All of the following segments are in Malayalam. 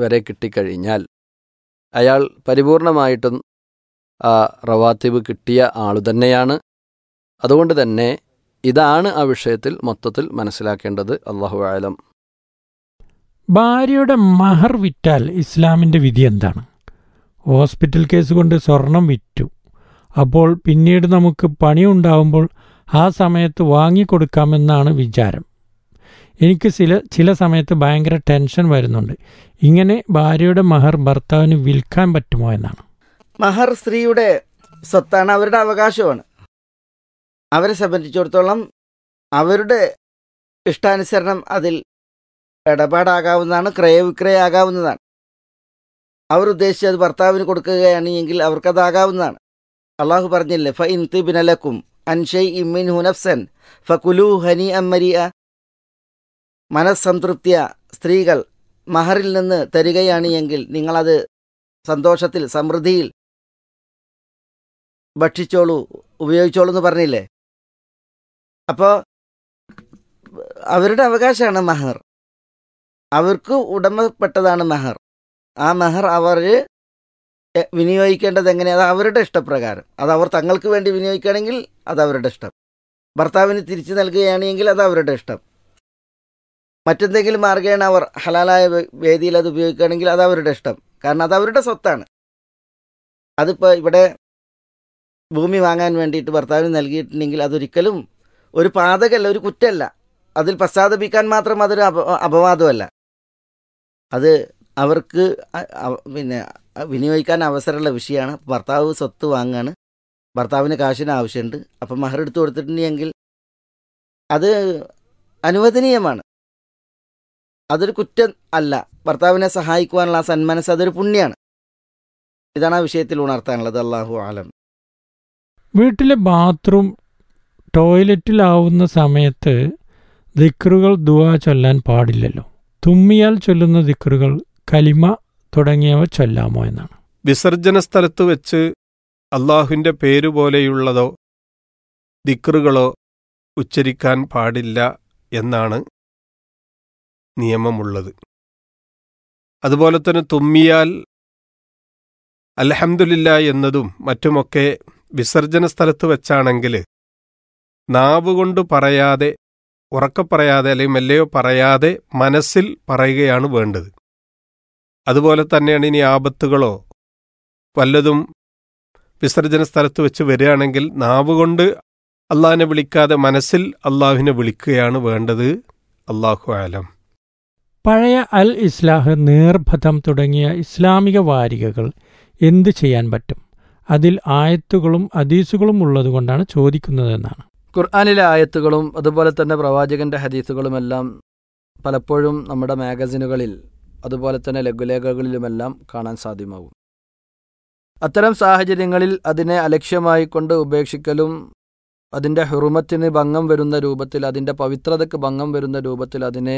വരെ കിട്ടിക്കഴിഞ്ഞാൽ അയാൾ പരിപൂർണമായിട്ടും ആ റവാത്തിബ് കിട്ടിയ ആളു തന്നെയാണ് അതുകൊണ്ട് തന്നെ ഇതാണ് ആ വിഷയത്തിൽ മൊത്തത്തിൽ മനസ്സിലാക്കേണ്ടത് അള്ളാഹു ആലം ഭാര്യയുടെ മഹർ വിറ്റാൽ ഇസ്ലാമിൻ്റെ വിധി എന്താണ് ഹോസ്പിറ്റൽ കേസ് കൊണ്ട് സ്വർണം വിറ്റു അപ്പോൾ പിന്നീട് നമുക്ക് പണിയുണ്ടാവുമ്പോൾ ആ സമയത്ത് വാങ്ങിക്കൊടുക്കാമെന്നാണ് വിചാരം എനിക്ക് ചില ചില സമയത്ത് ഭയങ്കര ടെൻഷൻ വരുന്നുണ്ട് ഇങ്ങനെ ഭാര്യയുടെ മഹർ ഭർത്താവിന് വിൽക്കാൻ പറ്റുമോ എന്നാണ് മഹർ സ്ത്രീയുടെ സ്വത്താണ് അവരുടെ അവകാശമാണ് അവരെ സംബന്ധിച്ചിടത്തോളം അവരുടെ ഇഷ്ടാനുസരണം അതിൽ ഇടപാടാകാവുന്നതാണ് ക്രയവിക്രയാകാവുന്നതാണ് അവർ ഉദ്ദേശിച്ചത് ഭർത്താവിന് കൊടുക്കുകയാണ് എങ്കിൽ അവർക്കതാകാവുന്നതാണ് അള്ളാഹു പറഞ്ഞില്ലേ ഫ ഇൻതിബിനലക്കും അൻഷൈ ഇമ്മിൻ ഹുനഫ്സൻ ഫകുലു ഹനി അമ്മരിയ മനസ്സംതൃപ്തിയ സ്ത്രീകൾ മഹറിൽ നിന്ന് തരികയാണ് എങ്കിൽ നിങ്ങളത് സന്തോഷത്തിൽ സമൃദ്ധിയിൽ ഭക്ഷിച്ചോളൂ ഉപയോഗിച്ചോളൂ എന്ന് പറഞ്ഞില്ലേ അപ്പോൾ അവരുടെ അവകാശമാണ് മഹർ അവർക്ക് ഉടമപ്പെട്ടതാണ് മഹർ ആ മഹർ അവർ വിനിയോഗിക്കേണ്ടത് എങ്ങനെയാണ് അത് അവരുടെ ഇഷ്ടപ്രകാരം അത് അവർ തങ്ങൾക്ക് വേണ്ടി വിനിയോഗിക്കുകയാണെങ്കിൽ അത് അവരുടെ ഇഷ്ടം ഭർത്താവിന് തിരിച്ചു നൽകുകയാണെങ്കിൽ അത് അവരുടെ ഇഷ്ടം മറ്റെന്തെങ്കിലും മാർഗേണ അവർ ഹലാലായ വേദിയിൽ അത് ഉപയോഗിക്കുകയാണെങ്കിൽ അത് അവരുടെ ഇഷ്ടം കാരണം അത് അവരുടെ സ്വത്താണ് അതിപ്പോൾ ഇവിടെ ഭൂമി വാങ്ങാൻ വേണ്ടിയിട്ട് ഭർത്താവിന് നൽകിയിട്ടുണ്ടെങ്കിൽ അതൊരിക്കലും ഒരു പാതകമല്ല ഒരു കുറ്റമല്ല അതിൽ പശ്ചാത്തപിക്കാൻ മാത്രം അതൊരു അപ അപവാദമല്ല അത് അവർക്ക് പിന്നെ വിനിയോഗിക്കാൻ അവസരമുള്ള വിഷയമാണ് ഭർത്താവ് സ്വത്ത് വാങ്ങാണ് ഭർത്താവിന് കാശിന് ആവശ്യമുണ്ട് അപ്പം മഹർ എടുത്തു കൊടുത്തിട്ടുണ്ടെങ്കിൽ അത് അനുവദനീയമാണ് അതൊരു കുറ്റം അല്ല ഭർത്താവിനെ സഹായിക്കുവാനുള്ള ആ സന്മനസ് അതൊരു പുണ്യാണ് ഇതാണ് ആ വിഷയത്തിൽ ഉണർത്താനുള്ളത് അള്ളാഹു ആലം വീട്ടിലെ ബാത്റൂം ടോയ്ലറ്റിലാവുന്ന സമയത്ത് ദിക്റുകൾ ദുവാ ചൊല്ലാൻ പാടില്ലല്ലോ തുമ്മിയാൽ ചൊല്ലുന്ന ദിക്റുകൾ കലിമ തുടങ്ങിയവ ചൊല്ലാമോ എന്നാണ് വിസർജന സ്ഥലത്ത് വെച്ച് അള്ളാഹുവിൻ്റെ പേരുപോലെയുള്ളതോ ദിക്റുകളോ ഉച്ചരിക്കാൻ പാടില്ല എന്നാണ് നിയമമുള്ളത് അതുപോലെ തന്നെ തുമ്മിയാൽ അലഹമുല്ല എന്നതും മറ്റുമൊക്കെ വിസർജന സ്ഥലത്ത് വെച്ചാണെങ്കിൽ നാവ് കൊണ്ട് പറയാതെ ഉറക്കെ പറയാതെ അല്ലെങ്കിൽ മെല്ലയോ പറയാതെ മനസ്സിൽ പറയുകയാണ് വേണ്ടത് അതുപോലെ തന്നെയാണ് ഇനി ആപത്തുകളോ വല്ലതും വിസർജന സ്ഥലത്ത് വെച്ച് വരികയാണെങ്കിൽ നാവ് കൊണ്ട് അള്ളാഹിനെ വിളിക്കാതെ മനസ്സിൽ അള്ളാഹുവിനെ വിളിക്കുകയാണ് വേണ്ടത് അള്ളാഹു ആലം പഴയ അൽ ഇസ്ലാഹ് നീർഭഥം തുടങ്ങിയ ഇസ്ലാമിക വാരികകൾ എന്തു ചെയ്യാൻ പറ്റും അതിൽ ആയത്തുകളും അദീസുകളും ഉള്ളതുകൊണ്ടാണ് ചോദിക്കുന്നതെന്നാണ് ഖുർആാനിലെ ആയത്തുകളും അതുപോലെ തന്നെ പ്രവാചകന്റെ ഹദീസുകളുമെല്ലാം പലപ്പോഴും നമ്മുടെ മാഗസിനുകളിൽ അതുപോലെ തന്നെ ലഘുലേഖകളിലുമെല്ലാം കാണാൻ സാധ്യമാകും അത്തരം സാഹചര്യങ്ങളിൽ അതിനെ അലക്ഷ്യമായി കൊണ്ട് ഉപേക്ഷിക്കലും അതിൻ്റെ ഹുറുമത്തിന് ഭംഗം വരുന്ന രൂപത്തിൽ അതിൻ്റെ പവിത്രതയ്ക്ക് ഭംഗം വരുന്ന രൂപത്തിൽ അതിനെ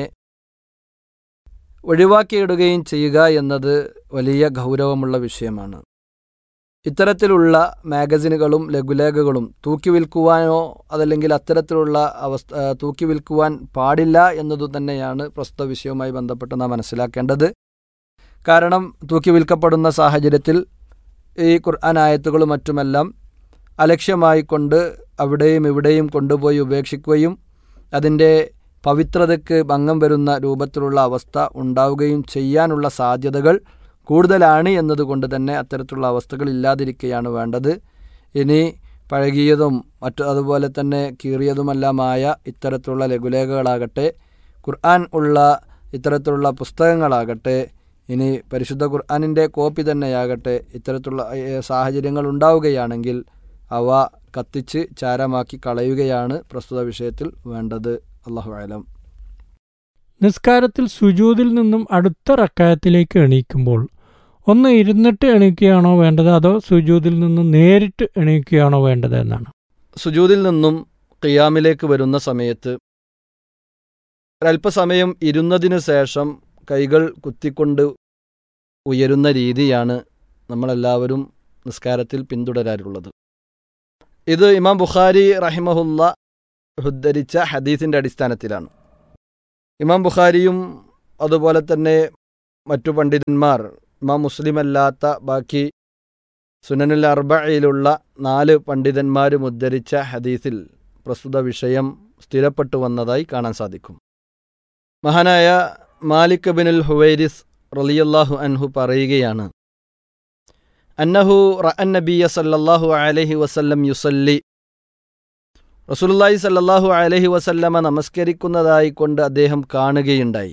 ഒഴിവാക്കിയിടുകയും ചെയ്യുക എന്നത് വലിയ ഗൗരവമുള്ള വിഷയമാണ് ഇത്തരത്തിലുള്ള മാഗസിനുകളും ലഘുലേഖകളും തൂക്കി വിൽക്കുവാനോ അതല്ലെങ്കിൽ അത്തരത്തിലുള്ള അവസ്ഥ തൂക്കി വിൽക്കുവാൻ പാടില്ല എന്നതു തന്നെയാണ് പ്രസ്തുത വിഷയവുമായി ബന്ധപ്പെട്ട് നാം മനസ്സിലാക്കേണ്ടത് കാരണം തൂക്കി വിൽക്കപ്പെടുന്ന സാഹചര്യത്തിൽ ഈ ഖുർആൻ ആയത്തുകളും മറ്റുമെല്ലാം അലക്ഷ്യമായി കൊണ്ട് അവിടെയും ഇവിടെയും കൊണ്ടുപോയി ഉപേക്ഷിക്കുകയും അതിൻ്റെ പവിത്രതയ്ക്ക് ഭംഗം വരുന്ന രൂപത്തിലുള്ള അവസ്ഥ ഉണ്ടാവുകയും ചെയ്യാനുള്ള സാധ്യതകൾ കൂടുതലാണ് എന്നതുകൊണ്ട് തന്നെ അത്തരത്തിലുള്ള അവസ്ഥകൾ ഇല്ലാതിരിക്കുകയാണ് വേണ്ടത് ഇനി പഴകിയതും മറ്റു അതുപോലെ തന്നെ കീറിയതുമെല്ലാമായ ഇത്തരത്തിലുള്ള ലഘുലേഖകളാകട്ടെ ഖുർആൻ ഉള്ള ഇത്തരത്തിലുള്ള പുസ്തകങ്ങളാകട്ടെ ഇനി പരിശുദ്ധ ഖുർആാനിൻ്റെ കോപ്പി തന്നെയാകട്ടെ ഇത്തരത്തിലുള്ള സാഹചര്യങ്ങൾ ഉണ്ടാവുകയാണെങ്കിൽ അവ കത്തിച്ച് ചാരമാക്കി കളയുകയാണ് പ്രസ്തുത വിഷയത്തിൽ വേണ്ടത് അള്ളാഹു ആലം നിസ്കാരത്തിൽ സുജൂതിൽ നിന്നും അടുത്ത റക്കായത്തിലേക്ക് എണീക്കുമ്പോൾ ഒന്ന് ഇരുന്നിട്ട് എണീക്കുകയാണോ വേണ്ടത് അതോ സുജൂതിൽ നിന്നും നേരിട്ട് എണീക്കുകയാണോ വേണ്ടത് എന്നാണ് സുജൂതിൽ നിന്നും ഖിയാമിലേക്ക് വരുന്ന സമയത്ത് ഒരല്പസമയം ഇരുന്നതിനു ശേഷം കൈകൾ കുത്തിക്കൊണ്ട് ഉയരുന്ന രീതിയാണ് നമ്മളെല്ലാവരും നിസ്കാരത്തിൽ പിന്തുടരാറുള്ളത് ഇത് ഇമാം ബുഖാരി റഹിമഹുല്ല ഉദ്ധരിച്ച ഹദീസിൻ്റെ അടിസ്ഥാനത്തിലാണ് ഇമാം ബുഖാരിയും അതുപോലെ തന്നെ മറ്റു പണ്ഡിതന്മാർ ഇമാം മുസ്ലിം അല്ലാത്ത ബാക്കി സുനനുൽ അർബയിലുള്ള നാല് പണ്ഡിതന്മാരും ഉദ്ധരിച്ച ഹദീസിൽ പ്രസ്തുത വിഷയം സ്ഥിരപ്പെട്ടു വന്നതായി കാണാൻ സാധിക്കും മഹാനായ മാലിക് ബിനുൽ ഹുവൈരിസ് റലിയല്ലാഹു അൻഹു പറയുകയാണ് അന്നഹു റഅൻ നബിയ സല്ലല്ലാഹു അലൈഹി വസല്ലം യുസല്ലി റസൂലുള്ളാഹി സല്ലല്ലാഹു അലൈഹി വസല്ലമ നമസ്കരിക്കുന്നതായി കൊണ്ട് അദ്ദേഹം കാണുകയുണ്ടായി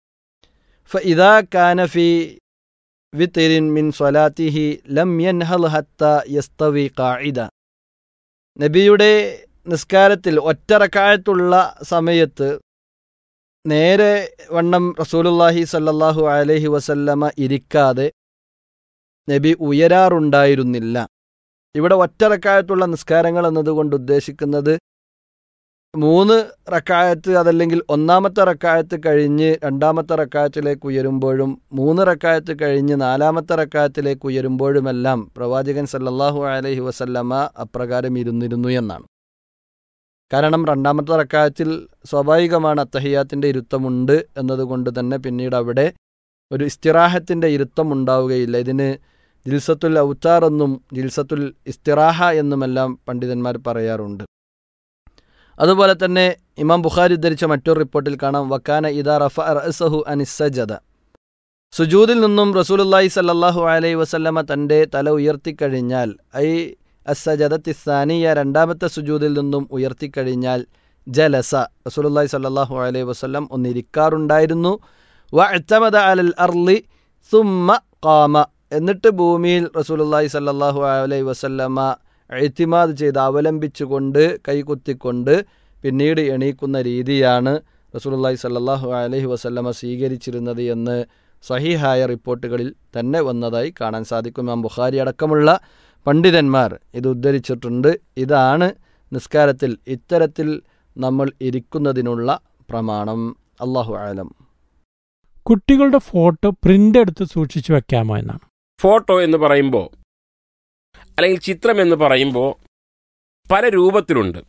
ഫഇദാ കാന ഫി വിത്തിരിൻ മിൻ സ്വലാത്തിഹി ലം യൻഹൽ ഹത്ത യസ്തവി ഖാഇദ നബിയുടെ നിസ്കാരത്തിൽ ഒറ്ററക്കായത്തുള്ള സമയത്ത് നേരെ വണ്ണം റസൂലുള്ളാഹി സല്ലല്ലാഹു അലൈഹി വസല്ലമ ഇരിക്കാതെ നബി ഉയരാറുണ്ടായിരുന്നില്ല ഇവിടെ ഒറ്റ റക്കായത്തുള്ള നിസ്കാരങ്ങൾ എന്നതുകൊണ്ട് ഉദ്ദേശിക്കുന്നത് മൂന്ന് റക്കായത്ത് അതല്ലെങ്കിൽ ഒന്നാമത്തെ റക്കായത്ത് കഴിഞ്ഞ് രണ്ടാമത്തെ റക്കായത്തിലേക്ക് ഉയരുമ്പോഴും മൂന്ന് റക്കായത്ത് കഴിഞ്ഞ് നാലാമത്തെ റക്കായത്തിലേക്ക് ഉയരുമ്പോഴുമെല്ലാം പ്രവാചകൻ സല്ലല്ലാഹു അലൈഹി വസല്ലമ അപ്രകാരം ഇരുന്നിരുന്നു എന്നാണ് കാരണം രണ്ടാമത്തെ റക്കായത്തിൽ സ്വാഭാവികമാണ് അത്തഹിയാത്തിൻ്റെ ഇരുത്തമുണ്ട് എന്നതുകൊണ്ട് തന്നെ പിന്നീട് അവിടെ ഒരു ഇസ്തിറാഹത്തിൻ്റെ ഇരുത്തം ഉണ്ടാവുകയില്ല ഇതിന് ജിൽസത്തുൽ ഔത്താർ എന്നും ജിൽസത്തുൽ ഇസ്തിറാഹ എന്നുമെല്ലാം പണ്ഡിതന്മാർ പറയാറുണ്ട് അതുപോലെ തന്നെ ഇമാം ബുഖാരി ഉദ്ധരിച്ച മറ്റൊരു റിപ്പോർട്ടിൽ കാണാം വക്കാന ഇദാ റഫ റസഹു അനിസജദ സുജൂദിൽ നിന്നും റസൂലുല്ലാഹി സല്ലല്ലാഹു അലൈഹി വസല്ലമ തൻ്റെ തല ഉയർത്തിക്കഴിഞ്ഞാൽ ഐ അസജദത്തിസാനിയ രണ്ടാമത്തെ സുജൂദിൽ നിന്നും ഉയർത്തിക്കഴിഞ്ഞാൽ ജലസ റസൂലുല്ലാഹി സല്ലല്ലാഹു അലൈഹി വസല്ലം ഒന്നിരിക്കാറുണ്ടായിരുന്നു വ അത്തമദ അലൽ അർലി സുമ്മ കാമ എന്നിട്ട് ഭൂമിയിൽ റസൂലുല്ലാഹി സല്ലല്ലാഹു അലൈഹി വസല്ലമ എത്തിമാദ് ചെയ്ത് അവലംബിച്ചുകൊണ്ട് കൈകുത്തിക്കൊണ്ട് പിന്നീട് എണീക്കുന്ന രീതിയാണ് റസൂലുല്ലാഹി സല്ലല്ലാഹു അലൈഹി വസല്ലമ സ്വീകരിച്ചിരുന്നത് എന്ന് സഹിഹായ റിപ്പോർട്ടുകളിൽ തന്നെ വന്നതായി കാണാൻ സാധിക്കും ഇമാം ബുഖാരി അടക്കമുള്ള പണ്ഡിതന്മാർ ഇത് ഉദ്ധരിച്ചിട്ടുണ്ട് ഇതാണ് നിസ്കാരത്തിൽ ഇത്തരത്തിൽ നമ്മൾ ഇരിക്കുന്നതിനുള്ള പ്രമാണം അള്ളാഹു ആലം കുട്ടികളുടെ ഫോട്ടോ പ്രിന്റ് എടുത്ത് സൂക്ഷിച്ചു വെക്കാമോ എന്നാണ് ഫോട്ടോ എന്ന് പറയുമ്പോൾ അല്ലെങ്കിൽ ചിത്രം എന്ന് പറയുമ്പോൾ പല രൂപത്തിലുണ്ട്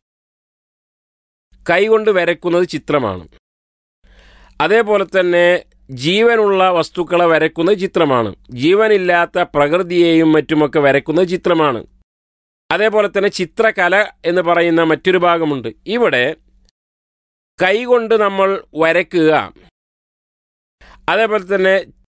കൈകൊണ്ട് വരയ്ക്കുന്നത് ചിത്രമാണ് അതേപോലെ തന്നെ ജീവനുള്ള വസ്തുക്കളെ വരയ്ക്കുന്നത് ചിത്രമാണ് ജീവനില്ലാത്ത പ്രകൃതിയെയും മറ്റുമൊക്കെ വരയ്ക്കുന്നത് ചിത്രമാണ് അതേപോലെ തന്നെ ചിത്രകല എന്ന് പറയുന്ന മറ്റൊരു ഭാഗമുണ്ട് ഇവിടെ കൈകൊണ്ട് നമ്മൾ വരയ്ക്കുക അതേപോലെ തന്നെ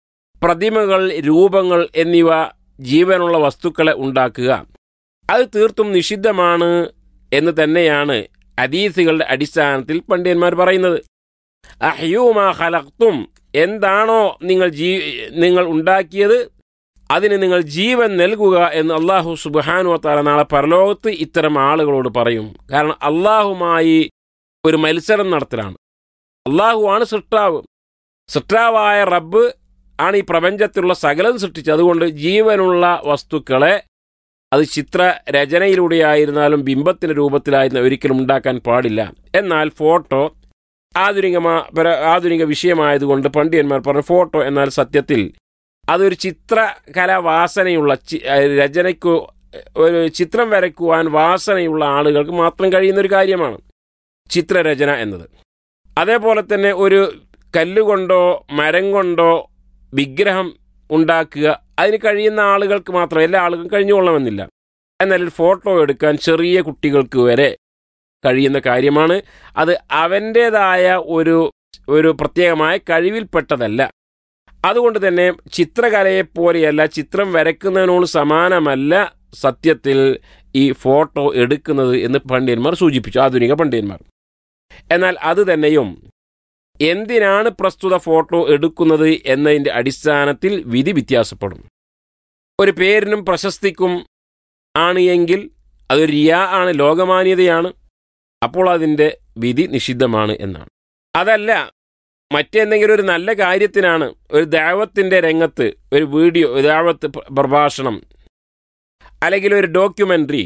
പ്രതിമകൾ രൂപങ്ങൾ എന്നിവ ജീവനുള്ള വസ്തുക്കളെ ഉണ്ടാക്കുക അത് തീർത്തും നിഷിദ്ധമാണ് എന്ന് തന്നെയാണ് അദീസുകളുടെ അടിസ്ഥാനത്തിൽ പണ്ഡിതന്മാർ പറയുന്നത് അഹ്യൂമാ ഖലഖ്തും എന്താണോ നിങ്ങൾ ജീ നിങ്ങൾ ഉണ്ടാക്കിയത് അതിന് നിങ്ങൾ ജീവൻ നൽകുക എന്ന് അള്ളാഹു സുബാനു താല നാളെ പരലോകത്ത് ഇത്തരം ആളുകളോട് പറയും കാരണം അള്ളാഹുമായി ഒരു മത്സരം നടത്തലാണ് അള്ളാഹു ആണ് സൃഷ്ടാവ് സൃഷ്ടാവായ റബ്ബ് ആണ് ഈ പ്രപഞ്ചത്തിലുള്ള സകലം സൃഷ്ടിച്ചത് അതുകൊണ്ട് ജീവനുള്ള വസ്തുക്കളെ അത് ചിത്ര രചനയിലൂടെയായിരുന്നാലും ബിംബത്തിന്റെ രൂപത്തിലായിരുന്ന ഒരിക്കലും ഉണ്ടാക്കാൻ പാടില്ല എന്നാൽ ഫോട്ടോ ആധുനികമാ പര- ആധുനിക വിഷയമായതുകൊണ്ട് പണ്ഡിതന്മാർ പറഞ്ഞു ഫോട്ടോ എന്നാൽ സത്യത്തിൽ അതൊരു ചിത്രകല വാസനയുള്ള ചി- ഏഹ് രചനയ്ക്കു ഒരു ചിത്രം വരയ്ക്കുവാൻ വാസനയുള്ള ആളുകൾക്ക് മാത്രം കഴിയുന്ന ഒരു കാര്യമാണ് ചിത്രരചന എന്നത് അതേപോലെ തന്നെ ഒരു കല്ലുകൊണ്ടോ മരം കൊണ്ടോ വിഗ്രഹം ഉണ്ടാക്കുക അതിന് കഴിയുന്ന ആളുകൾക്ക് മാത്രം എല്ലാ ആളുകൾക്കും കഴിഞ്ഞുകൊള്ളണമെന്നില്ല എന്നാൽ ഒരു ഫോട്ടോ എടുക്കാൻ ചെറിയ കുട്ടികൾക്ക് വരെ കഴിയുന്ന കാര്യമാണ് അത് അവൻ്റേതായ ഒരു ഒരു പ്രത്യേകമായ കഴിവിൽപ്പെട്ടതല്ല അതുകൊണ്ട് തന്നെ ചിത്രകലയെപ്പോലെയല്ല ചിത്രം വരയ്ക്കുന്നതിനോട് സമാനമല്ല സത്യത്തിൽ ഈ ഫോട്ടോ എടുക്കുന്നത് എന്ന് പണ്ഡിതന്മാർ സൂചിപ്പിച്ചു ആധുനിക പണ്ഡിതന്മാർ എന്നാൽ അത് തന്നെയും എന്തിനാണ് പ്രസ്തുത ഫോട്ടോ എടുക്കുന്നത് എന്നതിൻ്റെ അടിസ്ഥാനത്തിൽ വിധി വ്യത്യാസപ്പെടും ഒരു പേരിനും പ്രശസ്തിക്കും ആണ് എങ്കിൽ അതൊരു റിയ ആണ് ലോകമാന്യതയാണ് അപ്പോൾ അതിൻ്റെ വിധി നിഷിദ്ധമാണ് എന്നാണ് അതല്ല മറ്റെന്തെങ്കിലും ഒരു നല്ല കാര്യത്തിനാണ് ഒരു ദാവത്തിൻ്റെ രംഗത്ത് ഒരു വീഡിയോ ഒരു ദാവത്ത് പ്ര- പ്രഭാഷണം അല്ലെങ്കിൽ ഒരു ഡോക്യുമെൻ്ററി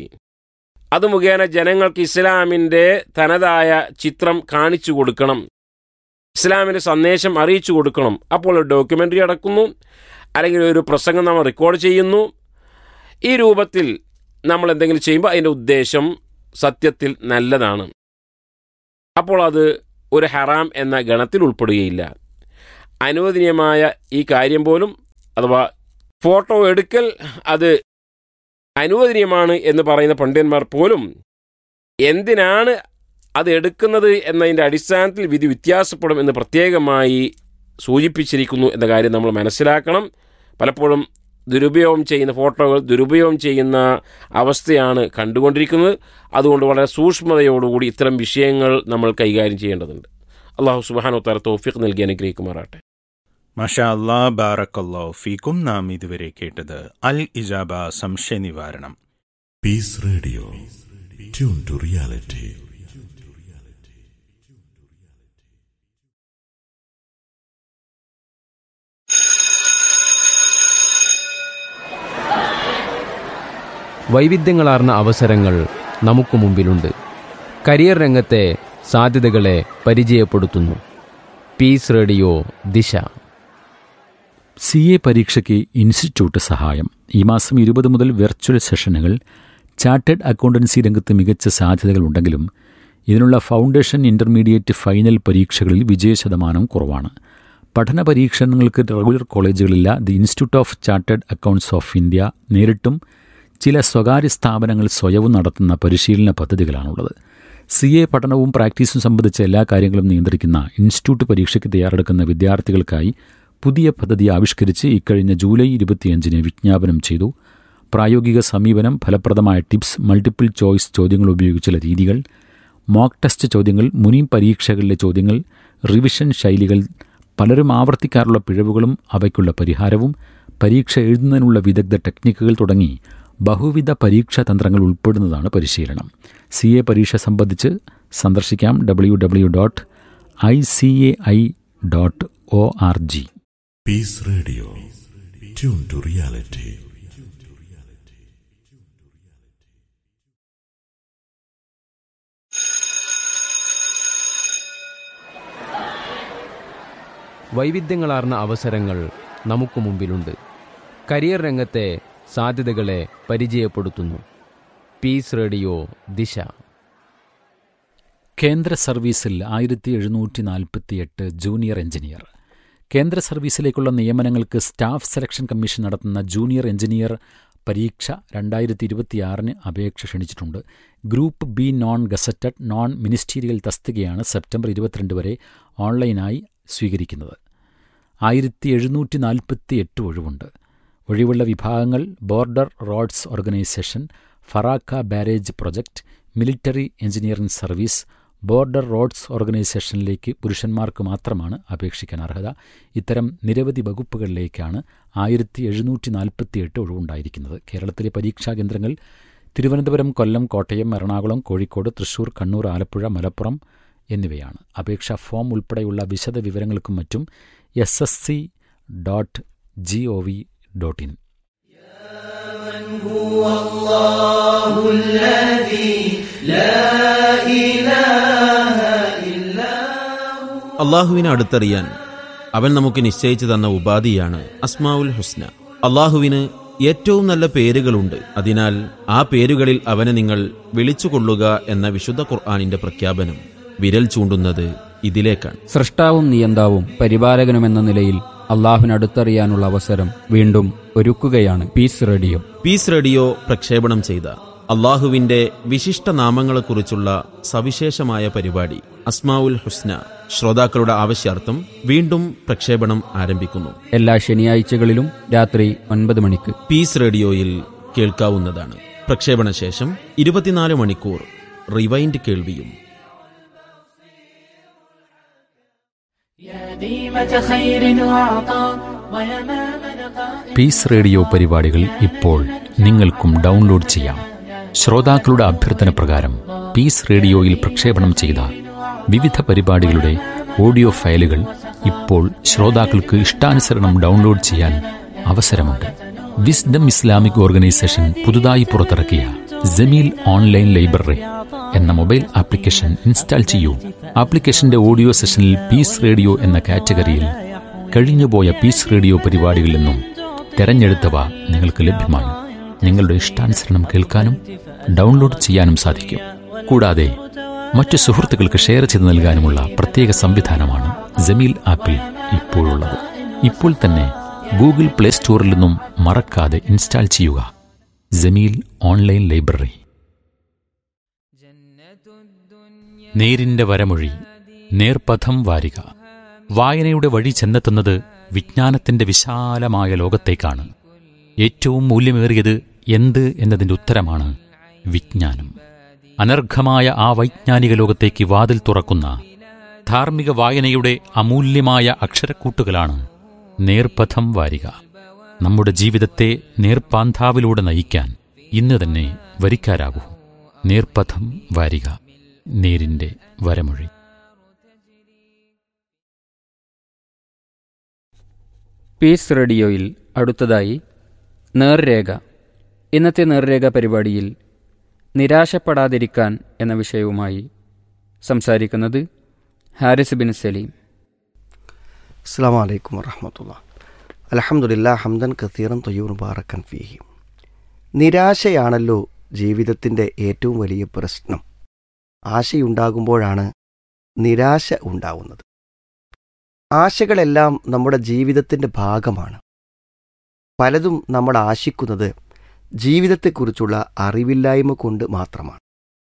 അത് മുഖേന ജനങ്ങൾക്ക് ഇസ്ലാമിൻ്റെ തനതായ ചിത്രം കാണിച്ചു കൊടുക്കണം ഇസ്ലാമിൻ്റെ സന്ദേശം അറിയിച്ചു കൊടുക്കണം അപ്പോൾ ഒരു ഡോക്യുമെൻ്ററി അടക്കുന്നു അല്ലെങ്കിൽ ഒരു പ്രസംഗം നമ്മൾ റെക്കോർഡ് ചെയ്യുന്നു ഈ രൂപത്തിൽ നമ്മൾ എന്തെങ്കിലും ചെയ്യുമ്പോൾ അതിൻ്റെ ഉദ്ദേശം സത്യത്തിൽ നല്ലതാണ് അപ്പോൾ അത് ഒരു ഹറാം എന്ന ഗണത്തിൽ ഉൾപ്പെടുകയില്ല അനുവദനീയമായ ഈ കാര്യം പോലും അഥവാ ഫോട്ടോ എടുക്കൽ അത് അനുവദനീയമാണ് എന്ന് പറയുന്ന പണ്ഡിതന്മാർ പോലും എന്തിനാണ് അത് എടുക്കുന്നത് എന്നതിൻ്റെ അടിസ്ഥാനത്തിൽ വിധി വ്യത്യാസപ്പെടും എന്ന് പ്രത്യേകമായി സൂചിപ്പിച്ചിരിക്കുന്നു എന്ന കാര്യം നമ്മൾ മനസ്സിലാക്കണം പലപ്പോഴും ദുരുപയോഗം ചെയ്യുന്ന ഫോട്ടോകൾ ദുരുപയോഗം ചെയ്യുന്ന അവസ്ഥയാണ് കണ്ടുകൊണ്ടിരിക്കുന്നത് അതുകൊണ്ട് വളരെ സൂക്ഷ്മതയോടുകൂടി ഇത്തരം വിഷയങ്ങൾ നമ്മൾ കൈകാര്യം ചെയ്യേണ്ടതുണ്ട് അള്ളാഹു സുബാനോ തല തോഫിക്ക് നൽകി അനുഗ്രഹിക്കുമാറാട്ടെ മഷാ അല്ലാ ബാറക്കല്ലാ ഫീക്കും നാം ഇതുവരെ കേട്ടത് അൽ ഇജാബ സംശയ നിവാരണം Peace Radio. Tune to reality. വൈവിധ്യങ്ങളാർന്ന അവസരങ്ങൾ നമുക്ക് മുമ്പിലുണ്ട് കരിയർ രംഗത്തെ സാധ്യതകളെ പരിചയപ്പെടുത്തുന്നു peace radio Disha C A പരീക്ഷയ്ക്ക് ഇൻസ്റ്റിറ്റ്യൂട്ട് സഹായം ഈ മാസം ഇരുപത് മുതൽ വെർച്വൽ സെഷനുകൾ ചാർട്ടേഡ് അക്കൗണ്ടൻസി രംഗത്ത് മികച്ച സാധ്യതകളുണ്ടെങ്കിലും ഇതിനുള്ള ഫൗണ്ടേഷൻ ഇൻ്റർമീഡിയറ്റ് ഫൈനൽ പരീക്ഷകളിൽ വിജയശതമാനം കുറവാണ് പഠന പരീക്ഷണങ്ങൾക്ക് റെഗുലർ കോളേജുകളില്ല the institute of chartered accounts of India നേരിട്ടും ചില സ്വകാര്യ സ്ഥാപനങ്ങൾ സ്വയവും നടത്തുന്ന പരിശീലന പദ്ധതികളാണുള്ളത് സി എ പഠനവും പ്രാക്ടീസും സംബന്ധിച്ച എല്ലാ കാര്യങ്ങളും നിയന്ത്രിക്കുന്ന ഇൻസ്റ്റിറ്റ്യൂട്ട് പരീക്ഷയ്ക്ക് തയ്യാറെടുക്കുന്ന വിദ്യാർത്ഥികൾക്കായി പുതിയ പദ്ധതി ആവിഷ്കരിച്ച് ഇക്കഴിഞ്ഞ ജൂലൈ ഇരുപത്തിയഞ്ചിന് വിജ്ഞാപനം ചെയ്തു പ്രായോഗിക സമീപനം ഫലപ്രദമായ ടിപ്സ് മൾട്ടിപ്പിൾ ചോയ്സ് ചോദ്യങ്ങൾ ഉപയോഗിച്ചുള്ള രീതികൾ മോക്ക് ടെസ്റ്റ് ചോദ്യങ്ങൾ മുനി പരീക്ഷകളിലെ ചോദ്യങ്ങൾ റിവിഷൻ ശൈലികൾ പലരും ആവർത്തിക്കാറുള്ള പിഴവുകളും അവയ്ക്കുള്ള പരിഹാരവും പരീക്ഷ എഴുതുന്നതിനുള്ള വിദഗ്ധ ടെക്നിക്കുകൾ തുടങ്ങി ബഹുവിധ പരീക്ഷാ തന്ത്രങ്ങൾ ഉൾപ്പെടുന്നതാണ് പരിശീലനം സി എ പരീക്ഷ സംബന്ധിച്ച് സന്ദർശിക്കാം W W dot I C A I dot O R G Peace Radio. Tune to reality. വൈവിധ്യങ്ങളാർന്ന അവസരങ്ങൾ നമുക്ക് മുമ്പിലുണ്ട് കരിയർ രംഗത്തെ സാധ്യതകളെ പരിചയപ്പെടുത്തുന്നു പീസ് റേഡിയോ ദിശ കേന്ദ്ര സർവീസിൽ ആയിരത്തി എഴുന്നൂറ്റി നാൽപ്പത്തിയെട്ട് ജൂനിയർ എഞ്ചിനീയർ കേന്ദ്ര സർവീസിലേക്കുള്ള നിയമനങ്ങൾക്ക് സ്റ്റാഫ് സെലക്ഷൻ കമ്മീഷൻ നടത്തുന്ന ജൂനിയർ എഞ്ചിനീയർ പരീക്ഷ രണ്ടായിരത്തി ഇരുപത്തിയാറിന് അപേക്ഷ ക്ഷണിച്ചിട്ടുണ്ട് group B non gazetted non ministerial തസ്തികയാണ് സെപ്റ്റംബർ ഇരുപത്തിരണ്ട് വരെ ഓൺലൈനായി സ്വീകരിക്കുന്നത് ആയിരത്തി എഴുന്നൂറ്റി നാൽപ്പത്തി എട്ട് ഒഴിവുണ്ട് ഒഴിവുള്ള വിഭാഗങ്ങൾ border roads organisation Farakka barrage project military engineering service border roads ഓർഗനൈസേഷനിലേക്ക് പുരുഷന്മാർക്ക് മാത്രമാണ് അപേക്ഷിക്കാൻ അർഹത ഇത്തരം നിരവധി വകുപ്പുകളിലേക്കാണ് ആയിരത്തി എഴുന്നൂറ്റി നാൽപ്പത്തിയെട്ട് ഒഴിവുണ്ടായിരിക്കുന്നത് കേരളത്തിലെ പരീക്ഷാ കേന്ദ്രങ്ങൾ തിരുവനന്തപുരം കൊല്ലം കോട്ടയം എറണാകുളം കോഴിക്കോട് തൃശൂർ കണ്ണൂർ ആലപ്പുഴ മലപ്പുറം എന്നിവയാണ് അപേക്ഷാ ഫോം ഉൾപ്പെടെയുള്ള വിശദ വിവരങ്ങൾക്കും മറ്റും S S C dot G O V dot in അള്ളാഹുവിനെ അടുത്തറിയാൻ അവൻ നമുക്ക് നിശ്ചയിച്ചു തന്ന ഉപാധിയാണ് അസ്മാവുൽ ഹുസ്ന അള്ളാഹുവിന് ഏറ്റവും നല്ല പേരുകളുണ്ട് അതിനാൽ ആ പേരുകളിൽ അവനെ നിങ്ങൾ വിളിച്ചുകൊള്ളുക എന്ന വിശുദ്ധ ഖുർആാനിന്റെ പ്രഖ്യാപനം വിരൽ ചൂണ്ടുന്നത് ഇതിലേക്കാണ് സൃഷ്ടാവും നിയന്താവും പരിപാലകനുമെന്ന നിലയിൽ അള്ളാഹുവിനടുത്തറിയാനുള്ള അവസരം വീണ്ടും ഒരുക്കുകയാണ് പീസ് റേഡിയോ പീസ് റേഡിയോ പ്രക്ഷേപണം ചെയ്ത അള്ളാഹുവിന്റെ വിശിഷ്ട നാമങ്ങളെക്കുറിച്ചുള്ള സവിശേഷമായ പരിപാടി അസ്മാവുൽ ഹുസ്ന ശ്രോതാക്കളുടെ ആവശ്യാർത്ഥം വീണ്ടും പ്രക്ഷേപണം ആരംഭിക്കുന്നു എല്ലാ ശനിയാഴ്ചകളിലും രാത്രി ഒൻപത് മണിക്ക് പീസ് റേഡിയോയിൽ കേൾക്കാവുന്നതാണ് പ്രക്ഷേപണ ശേഷം ഇരുപത്തിനാല് മണിക്കൂർ റിവൈൻഡ് കേൾവിയും പീസ് റേഡിയോ പരിപാടികൾ ഇപ്പോൾ നിങ്ങൾക്കും ഡൗൺലോഡ് ചെയ്യാം ശ്രോതാക്കളുടെ അഭ്യർത്ഥന പ്രകാരം പീസ് റേഡിയോയിൽ പ്രക്ഷേപണം ചെയ്ത വിവിധ പരിപാടികളുടെ ഓഡിയോ ഫയലുകൾ ഇപ്പോൾ ശ്രോതാക്കൾക്ക് ഇഷ്ടാനുസരണം ഡൗൺലോഡ് ചെയ്യാൻ അവസരമുണ്ട് വിസ്ഡം ഇസ്ലാമിക് ഓർഗനൈസേഷൻ പുതുതായി പുറത്തിറക്കിയ ജമീൽ ഓൺലൈൻ ലൈബ്രറി എന്ന മൊബൈൽ ആപ്ലിക്കേഷൻ ഇൻസ്റ്റാൾ ചെയ്യൂ ആപ്ലിക്കേഷന്റെ ഓഡിയോ സെഷനിൽ പീസ് റേഡിയോ എന്ന കാറ്റഗറിയിൽ കഴിഞ്ഞുപോയ പീസ് റേഡിയോ പരിപാടികളിൽ നിന്നും തെരഞ്ഞെടുത്തവ നിങ്ങൾക്ക് ലഭ്യമാണ് നിങ്ങളുടെ ഇഷ്ടാനുസരണം കേൾക്കാനും ഡൗൺലോഡ് ചെയ്യാനും സാധിക്കും കൂടാതെ മറ്റു സുഹൃത്തുക്കൾക്ക് ഷെയർ ചെയ്ത് നൽകാനുമുള്ള പ്രത്യേക സംവിധാനമാണ് ജമീൽ ആപ്പിൽ ഇപ്പോഴുള്ളത് ഇപ്പോൾ തന്നെ ഗൂഗിൾ പ്ലേ സ്റ്റോറിൽ നിന്നും മറക്കാതെ ഇൻസ്റ്റാൾ ചെയ്യുക ജമീൽ ഓൺലൈൻ ലൈബ്രറി നേരിന്റെ വരമൊഴി നേർപഥം വാരിക വായനയുടെ വഴി ചെന്നെത്തുന്നത് വിജ്ഞാനത്തിന്റെ വിശാലമായ ലോകത്തേക്കാണ് ഏറ്റവും മൂല്യമേറിയത് എന്ത് എന്നതിന്റെ ഉത്തരമാണ് വിജ്ഞാനം അനർഘമായ ആ വൈജ്ഞാനിക ലോകത്തേക്ക് വാതിൽ തുറക്കുന്ന ധാർമ്മിക വായനയുടെ അമൂല്യമായ അക്ഷരക്കൂട്ടുകളാണ് നേർപഥം വാരിക നമ്മുടെ ജീവിതത്തെ നേർപ്പാന്താവിലൂടെ നയിക്കാൻ ഇന്ന് തന്നെ വരിക്കാരാകൂ നേർപഥം വാരിക നേരിന്റെ വരമൊഴി പീസ് റേഡിയോയിൽ അടുത്തതായി നേർരേഖ ഇന്നത്തെ നേർരേഖ പരിപാടിയിൽ നിരാശപ്പെടാതിരിക്കാൻ എന്ന വിഷയവുമായി സംസാരിക്കുന്നത് ഹാരിസ് ബിൻ സലീം അസ്സാം വലൈക്കും വറഹമത്തുള്ള അലഹമുല്ല ഹംദൻ കത്തീറൻ തൊയ്യൂർ ബാറക്കൻ ഫീഹി നിരാശയാണല്ലോ ജീവിതത്തിൻ്റെ ഏറ്റവും വലിയ പ്രശ്നം ആശയുണ്ടാകുമ്പോഴാണ് നിരാശ ഉണ്ടാവുന്നത് ആശകളെല്ലാം നമ്മുടെ ജീവിതത്തിൻ്റെ ഭാഗമാണ് പലതും നമ്മൾ ആശിക്കുന്നത് ജീവിതത്തെക്കുറിച്ചുള്ള അറിവില്ലായ്മ കൊണ്ട് മാത്രമാണ്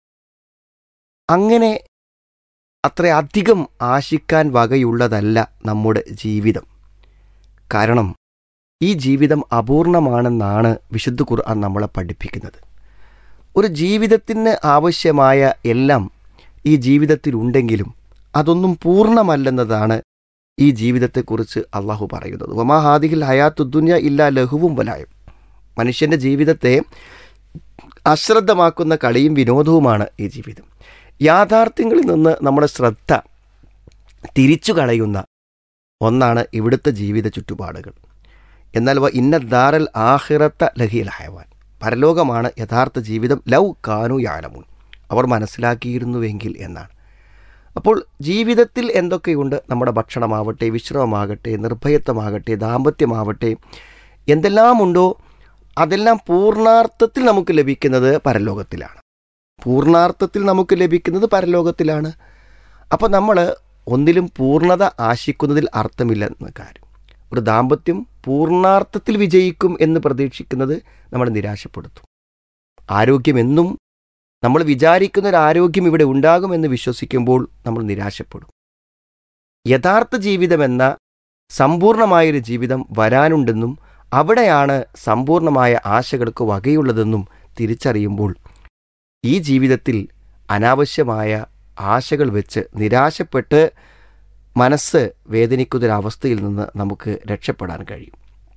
അങ്ങനെ അത്രയധികം ആശിക്കാൻ വകയുള്ളതല്ല നമ്മുടെ ജീവിതം കാരണം ഈ ജീവിതം അപൂർണമാണെന്നാണ് വിശുദ്ധ ഖുർആൻ നമ്മളെ പഠിപ്പിക്കുന്നത് ഒരു ജീവിതത്തിന് ആവശ്യമായ എല്ലാം ഈ ജീവിതത്തിലുണ്ടെങ്കിലും അതൊന്നും പൂർണ്ണമല്ലെന്നതാണ് ഈ ജീവിതത്തെക്കുറിച്ച് അള്ളാഹു പറയുന്നത് വമാ ഹാദിഹിൽ ഹയാത്തുദ്ദുന്യ ഇല്ല ലഘുവും വലായും മനുഷ്യൻ്റെ ജീവിതത്തെ അശ്രദ്ധമാക്കുന്ന കളിയും വിനോദവുമാണ് ഈ ജീവിതം യാഥാർത്ഥ്യങ്ങളിൽ നിന്ന് നമ്മുടെ ശ്രദ്ധ തിരിച്ചു കളയുന്ന ഒന്നാണ് ഇവിടുത്തെ ജീവിത ചുറ്റുപാടുകൾ എന്നാൽ വ ഇന്ന ദാറൽ ആഹിറത്ത ലഹിയൽ ഹയവാൻ പരലോകമാണ് യഥാർത്ഥ ജീവിതം ലൗ കാനു യാലമുൻ അവർ മനസ്സിലാക്കിയിരുന്നുവെങ്കിൽ എന്നാണ് അപ്പോൾ ജീവിതത്തിൽ എന്തൊക്കെയുണ്ട് നമ്മുടെ ഭക്ഷണമാവട്ടെ വിശ്രമമാകട്ടെ നിർഭയത്വമാകട്ടെ ദാമ്പത്യമാവട്ടെ എന്തെല്ലാമുണ്ടോ അതെല്ലാം പൂർണാർത്ഥത്തിൽ നമുക്ക് ലഭിക്കുന്നത് പരലോകത്തിലാണ് പൂർണാർത്ഥത്തിൽ നമുക്ക് ലഭിക്കുന്നത് പരലോകത്തിലാണ് അപ്പോൾ നമ്മൾ ഒന്നിലും പൂർണ്ണത ആശിക്കുന്നതിൽ അർത്ഥമില്ലെന്ന കാര്യം ഒരു ദാമ്പത്യം പൂർണാർത്ഥത്തിൽ വിജയിക്കും എന്ന് പ്രതീക്ഷിക്കുന്നത് നമ്മളെ നിരാശപ്പെടുത്തും ആരോഗ്യമെന്നും നമ്മൾ വിചാരിക്കുന്ന ഒരു ആരോഗ്യം ഇവിടെ ഉണ്ടാകുമെന്ന് വിശ്വസിക്കുമ്പോൾ നമ്മൾ നിരാശപ്പെടും യഥാർത്ഥ ജീവിതമെന്ന സമ്പൂർണമായൊരു ജീവിതം വരാനുണ്ടെന്നും അവിടെയാണ് സമ്പൂർണമായ ആശകൾക്ക് വകയുള്ളതെന്നും തിരിച്ചറിയുമ്പോൾ ഈ ജീവിതത്തിൽ അനാവശ്യമായ ആശകൾ വെച്ച് നിരാശപ്പെട്ട് മനസ്സ് വേദനിക്കുന്നൊരവസ്ഥയിൽ നിന്ന് നമുക്ക് രക്ഷപ്പെടാൻ കഴിയും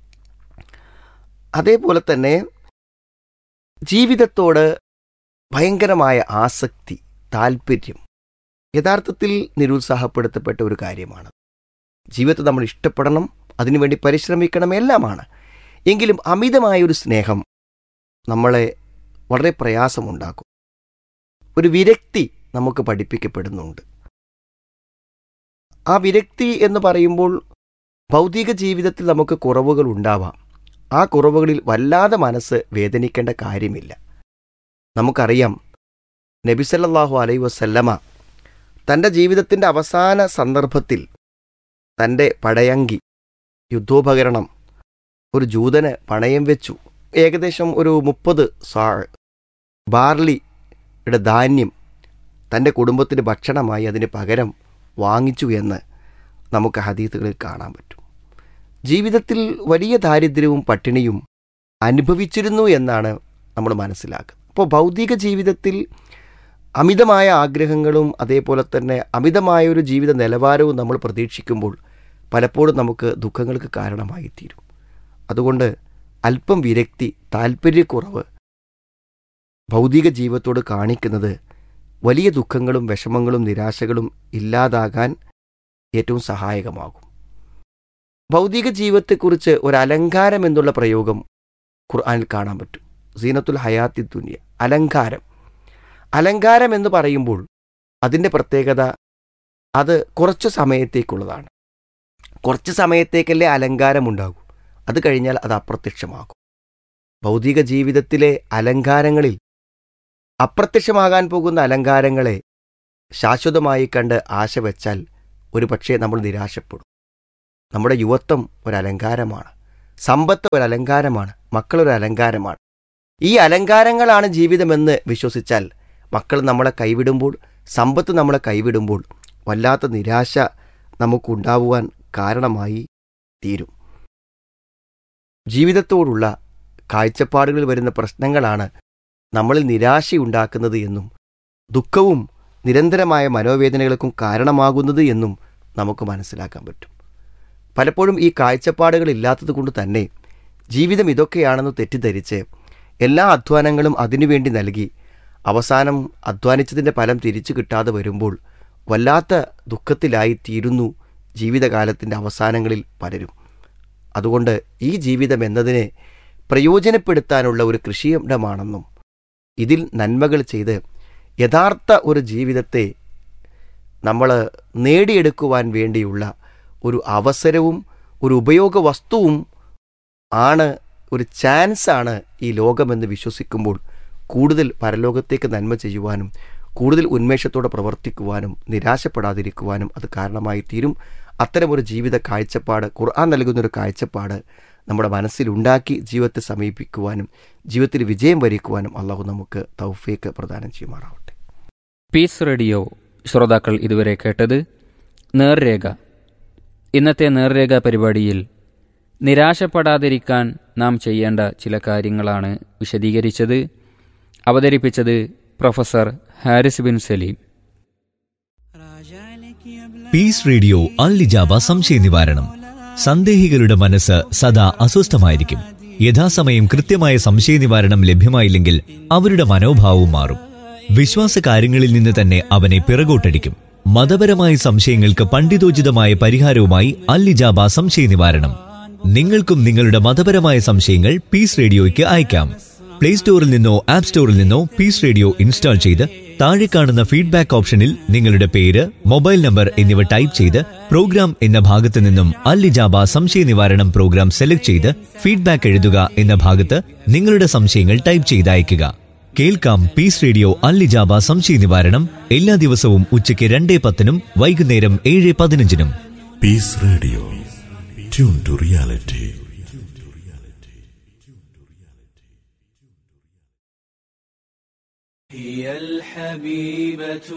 അതേപോലെ തന്നെ ജീവിതത്തോട് ഭയങ്കരമായ ആസക്തി താല്പര്യം യഥാർത്ഥത്തിൽ നിരുത്സാഹപ്പെടുത്തപ്പെട്ട ഒരു കാര്യമാണ് ജീവിതത്തെ നമ്മൾ ഇഷ്ടപ്പെടണം അതിനുവേണ്ടി പരിശ്രമിക്കണം എല്ലാമാണ് എങ്കിലും അമിതമായ ഒരു സ്നേഹം നമ്മളെ വളരെ പ്രയാസമുണ്ടാക്കും ഒരു വിരക്തി നമുക്ക് പഠിപ്പിക്കപ്പെടുന്നുണ്ട് ആ വിരക്തി എന്ന് പറയുമ്പോൾ ഭൗതിക ജീവിതത്തിൽ നമുക്ക് കുറവുകൾ ഉണ്ടാവാം ആ കുറവുകളിൽ വല്ലാതെ മനസ്സ് വേദനിക്കേണ്ട കാര്യമില്ല നമുക്കറിയാം നബിസല്ലാഹു അലൈ വസല്ലമ തൻ്റെ ജീവിതത്തിൻ്റെ അവസാന സന്ദർഭത്തിൽ തൻ്റെ പടയങ്കി യുദ്ധോപകരണം ഒരു ജൂതന് പണയം വെച്ചു ഏകദേശം ഒരു മുപ്പത് സാ ബാർലിയുടെ ധാന്യം തൻ്റെ കുടുംബത്തിന് ഭക്ഷണമായി അതിന് പകരം വാങ്ങിച്ചു എന്ന് നമുക്ക് ഹദീത്തുകളിൽ കാണാൻ പറ്റും ജീവിതത്തിൽ വലിയ ദാരിദ്ര്യവും പട്ടിണിയും അനുഭവിച്ചിരുന്നു എന്നാണ് നമ്മൾ മനസ്സിലാക്കുന്നത് അപ്പോൾ ഭൗതിക ജീവിതത്തിൽ അമിതമായ ആഗ്രഹങ്ങളും അതേപോലെ തന്നെ അമിതമായ ഒരു ജീവിത നിലവാരവും നമ്മൾ പ്രതീക്ഷിക്കുമ്പോൾ പലപ്പോഴും നമുക്ക് ദുഃഖങ്ങൾക്ക് കാരണമായി തീരും അതുകൊണ്ട് അല്പം വിരക്തി താല്പര്യക്കുറവ് ഭൗതിക ജീവിതത്തോട് കാണിക്കുന്നത് വലിയ ദുഃഖങ്ങളും വിഷമങ്ങളും നിരാശകളും ഇല്ലാതാകാൻ ഏറ്റവും സഹായകമാകും ഭൗതിക ജീവിതത്തെക്കുറിച്ച് ഒരു അലങ്കാരം എന്നുള്ള പ്രയോഗം ഖുർആനിൽ കാണാൻ പറ്റും സീനത്തുൽ ഹയാത്തി ദുനിയ അലങ്കാരം അലങ്കാരം എന്ന് പറയുമ്പോൾ അതിൻ്റെ പ്രത്യേകത അത് കുറച്ച് സമയത്തേക്കുള്ളതാണ് കുറച്ച് സമയത്തേക്കല്ലേ അലങ്കാരമുണ്ടാകൂ അത് കഴിഞ്ഞാൽ അത് അപ്രത്യക്ഷമാകും ഭൗതിക ജീവിതത്തിലെ അലങ്കാരങ്ങളിൽ അപ്രത്യക്ഷമാകാൻ പോകുന്ന അലങ്കാരങ്ങളെ ശാശ്വതമായി കണ്ട് ആശ വെച്ചാൽ ഒരു പക്ഷേ നമ്മൾ നിരാശപ്പെടും നമ്മുടെ യുവത്വം ഒരു അലങ്കാരമാണ് സമ്പത്ത് ഒരു അലങ്കാരമാണ് മക്കളൊരു അലങ്കാരമാണ് ഈ അലങ്കാരങ്ങളാണ് ജീവിതമെന്ന് വിശ്വസിച്ചാൽ മക്കൾ നമ്മളെ കൈവിടുമ്പോൾ സമ്പത്ത് നമ്മളെ കൈവിടുമ്പോൾ വല്ലാത്ത നിരാശ നമുക്കുണ്ടാവുവാൻ കാരണമായി തീരും ജീവിതത്തോടുള്ള കാഴ്ചപ്പാടുകളിൽ വരുന്ന പ്രശ്നങ്ങളാണ് നമ്മളിൽ നിരാശയുണ്ടാക്കുന്നത് എന്നും ദുഃഖവും നിരന്തരമായ മനോവേദനകൾക്കും കാരണമാകുന്നത് എന്നും നമുക്ക് മനസ്സിലാക്കാൻ പറ്റും പലപ്പോഴും ഈ കാഴ്ചപ്പാടുകൾ ഇല്ലാത്തത് കൊണ്ട് തന്നെ ജീവിതം ഇതൊക്കെയാണെന്ന് തെറ്റിദ്ധരിച്ച് എല്ലാ അധ്വാനങ്ങളും അതിനുവേണ്ടി നൽകി അവസാനം അധ്വാനിച്ചതിൻ്റെ ഫലം തിരിച്ചു കിട്ടാതെ വരുമ്പോൾ വല്ലാത്ത ദുഃഖത്തിലായി തീരുന്നു ജീവിതകാലത്തിൻ്റെ അവസാനങ്ങളിൽ പലരും അതുകൊണ്ട് ഈ ജീവിതം എന്നതിനെ പ്രയോജനപ്പെടുത്താനുള്ള ഒരു കൃഷിയിടമാണെന്നും ഇതിൽ നന്മകൾ ചെയ്ത് യഥാർത്ഥ ഒരു ജീവിതത്തെ നമ്മൾ നേടിയെടുക്കുവാൻ വേണ്ടിയുള്ള ഒരു അവസരവും ഒരു ഉപയോഗ വസ്തുവും ആണ് ഒരു ചാൻസാണ് ഈ ലോകമെന്ന് വിശ്വസിക്കുമ്പോൾ കൂടുതൽ പരലോകത്തേക്ക് നന്മ ചെയ്യുവാനും കൂടുതൽ ഉന്മേഷത്തോടെ പ്രവർത്തിക്കുവാനും നിരാശപ്പെടാതിരിക്കുവാനും അത് കാരണമായി തീരും അത്തരമൊരു ജീവിത കാഴ്ചപ്പാട് ഖുർആൻ നൽകുന്നൊരു കാഴ്ചപ്പാട് നമ്മുടെ മനസ്സിലുണ്ടാക്കി ജീവിതത്തെ സമീപിക്കുവാനും ജീവിതത്തിൽ വിജയം വരിക്കുവാനും അള്ളാഹു നമുക്ക് തൗഫീക്ക് പ്രദാനം ചെയ്യുമാറാവട്ടെ പീസ് റേഡിയോ ശ്രോതാക്കൾ ഇതുവരെ കേട്ടത് നേർരേഖ ഇന്നത്തെ നേർരേഖ പരിപാടിയിൽ നിരാശപ്പെടാതിരിക്കാൻ നാം ചെയ്യേണ്ട ചില കാര്യങ്ങളാണ് വിശദീകരിച്ചത് അവതരിപ്പിച്ചത് professor Haris bin Saleem peace radio അൽലിജാബ സംശയ നിവാരണം സന്ദേഹികളുടെ മനസ്സ് സദാ അസ്വസ്ഥമായിരിക്കും യഥാസമയം കൃത്യമായ സംശയ നിവാരണം ലഭ്യമായില്ലെങ്കിൽ അവരുടെ മനോഭാവവും മാറും വിശ്വാസ കാര്യങ്ങളിൽ നിന്ന് തന്നെ അവനെ പിറകോട്ടടിക്കും മതപരമായ സംശയങ്ങൾക്ക് പണ്ഡിതോചിതമായ പരിഹാരവുമായി അല്ലിജാബ സംശയ നിവാരണം നിങ്ങൾക്കും നിങ്ങളുടെ മതപരമായ സംശയങ്ങൾ പീസ് റേഡിയോയ്ക്ക് അയക്കാം പ്ലേ സ്റ്റോറിൽ നിന്നോ ആപ്പ് സ്റ്റോറിൽ നിന്നോ പീസ് റേഡിയോ ഇൻസ്റ്റാൾ ചെയ്ത് താഴെ കാണുന്ന ഫീഡ്ബാക്ക് ഓപ്ഷനിൽ നിങ്ങളുടെ പേര് മൊബൈൽ നമ്പർ എന്നിവ ടൈപ്പ് ചെയ്ത് പ്രോഗ്രാം എന്ന ഭാഗത്ത് നിന്നും അല്ലിജാബ സംശയ നിവാരണം പ്രോഗ്രാം സെലക്ട് ചെയ്ത് ഫീഡ്ബാക്ക് എഴുതുക എന്ന ഭാഗത്ത് നിങ്ങളുടെ സംശയങ്ങൾ ടൈപ്പ് ചെയ്ത് അയയ്ക്കുക കേൾക്കാം പീസ് റേഡിയോ അല്ലിജാബ സംശയ നിവാരണം എല്ലാ ദിവസവും ഉച്ചയ്ക്ക് രണ്ടേ പത്തിനും വൈകുന്നേരം ഏഴ് പതിനഞ്ചിനും peace radio tune to reality هي الحبيبة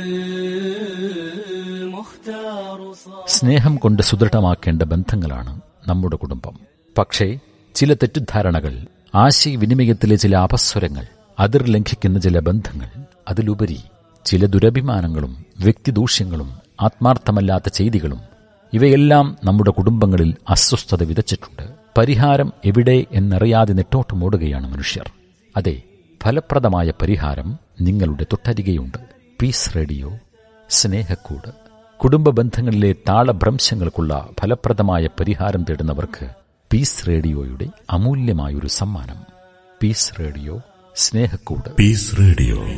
والمختار صار സ്നേഹം കൊണ്ട് സുദൃഢമാക്കേണ്ട ബന്ധങ്ങളാണ് നമ്മുടെ കുടുംബം പക്ഷേ ചില തെറ്റിദ്ധാരണകൾ ആശയവിനിമയത്തിലെ ചില അപസ്വരങ്ങൾ അതിർ ലംഘിക്കുന്ന ചില ബന്ധങ്ങൾ അതിലുപരി ചില ദുരഭിമാനങ്ങളും വ്യക്തിദൂഷ്യങ്ങളും ആത്മാർത്ഥമല്ലാത്ത ചെയ്തികളും ഇവയെല്ലാം നമ്മുടെ കുടുംബങ്ങളിൽ അസ്വസ്ഥത വിതച്ചിട്ടുണ്ട് പരിഹാരം എവിടെ എന്നറിയാതെ നെട്ടോട്ടമോടുകയാണ് മനുഷ്യർ അതെ ഫലപ്രദമായ പരിഹാരം നിങ്ങളുടെ തൊട്ടരികെയുണ്ട് പീസ് റേഡിയോ സ്നേഹക്കൂട് കുടുംബ ബന്ധങ്ങളിലെ താളഭ്രംശങ്ങൾക്കുള്ള ഫലപ്രദമായ പരിഹാരം തേടുന്നവർക്ക് പീസ് റേഡിയോയുടെ അമൂല്യമായൊരു സമ്മാനം പീസ് റേഡിയോ സ്നേഹക്കൂട് പീസ് റേഡിയോ